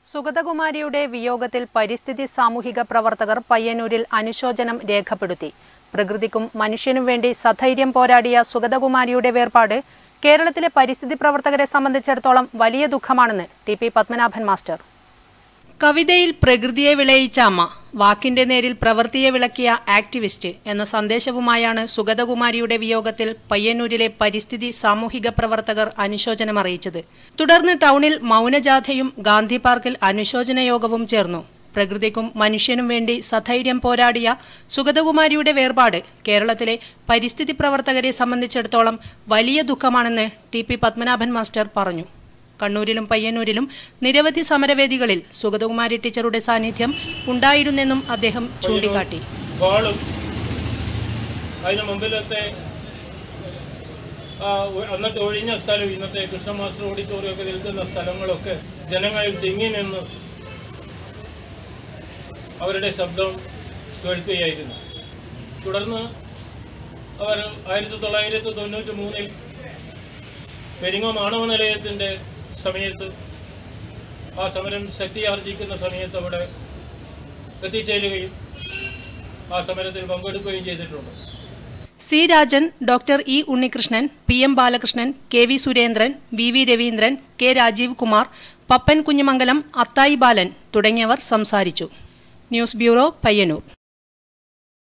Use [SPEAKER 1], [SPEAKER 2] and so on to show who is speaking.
[SPEAKER 1] സുഗതകുമാരിയുടെ വിയോഗത്തിൽ പരിസ്ഥിതി സാമൂഹിക പ്രവർത്തകർ പയ്യന്നൂരിൽ അനുശോചനം രേഖപ്പെടുത്തി പ്രകൃതിക്കും മനുഷ്യനും വേണ്ടി സധൈര്യം പോരാടിയ സുഗതകുമാരിയുടെ വേർപാട് കേരളത്തിലെ പരിസ്ഥിതി പ്രവർത്തകരെ സംബന്ധിച്ചിടത്തോളം വലിയ ദുഃഖമാണെന്ന് ടി പി പത്മനാഭൻ മാസ്റ്റർ കവിതയിൽ പ്രകൃതിയെ വിളയിച്ച അമ്മ വാക്കിന്റെ നേരിൽ പ്രവൃത്തിയെ വിളക്കിയ ആക്ടിവിസ്റ്റ് എന്ന സന്ദേശവുമായാണ് സുഗതകുമാരിയുടെ വിയോഗത്തിൽ പയ്യന്നൂരിലെ പരിസ്ഥിതി സാമൂഹിക പ്രവർത്തകർ അനുശോചനം അറിയിച്ചത് തുടർന്ന് ടൗണിൽ മൗനജാഥയും ഗാന്ധി പാർക്കിൽ അനുശോചന യോഗവും ചേർന്നു പ്രകൃതിക്കും മനുഷ്യനും വേണ്ടി സധൈര്യം പോരാടിയ സുഗതകുമാരിയുടെ വേർപാട് കേരളത്തിലെ പരിസ്ഥിതി പ്രവർത്തകരെ സംബന്ധിച്ചിടത്തോളം വലിയ ദുഃഖമാണെന്ന് ടി പി പത്മനാഭൻ മാസ്റ്റർ പറഞ്ഞു കണ്ണൂരിലും പയ്യന്നൂരിലും നിരവധി സമരവേദികളിൽ സുഗതകുമാരി ടീച്ചറുടെ സാന്നിധ്യം ഉണ്ടായിരുന്നെന്നും അദ്ദേഹം ചൂണ്ടിക്കാട്ടി
[SPEAKER 2] വാളും അതിന് മുമ്പിലത്തെ ആ, ഒ- അന്നത്തെ ഒഴിഞ്ഞ സ്ഥലം ഇന്നത്തെ കൃഷ്ണ മാസ്റ്റർ ഓഡിറ്റോറിയം ഒക്കെ നിൽക്കുന്ന സ്ഥലങ്ങളൊക്കെ ജനങ്ങളിൽ തിങ്ങി നിന്ന് അവരുടെ ശബ്ദം കേൾക്കുകയായിരുന്നു തുടർന്ന് അവർ ആയിരത്തി തൊള്ളായിരത്തി തൊണ്ണൂറ്റി മൂന്നിൽ പെരിങ്ങോം ആണവ നിലയത്തിൻ്റെ സമയത്ത് ആ സമരം ശക്തിയാർജിക്കുന്ന സമയത്ത് അവിടെ എത്തിച്ചേരുകയും ആ സമരത്തിൽ പങ്കെടുക്കുകയും ചെയ്തിട്ടുണ്ട്
[SPEAKER 1] C Rajan doctor E Unnikrishnan P M Balakrishnan K V Surendran V V Raveendran K Rajeev Kumar Pappan Kunhimangalam Athayi Balan തുടങ്ങിയവർ സംസാരിച്ചു ന്യൂസ് ബ്യൂറോ പയ്യന്നൂർ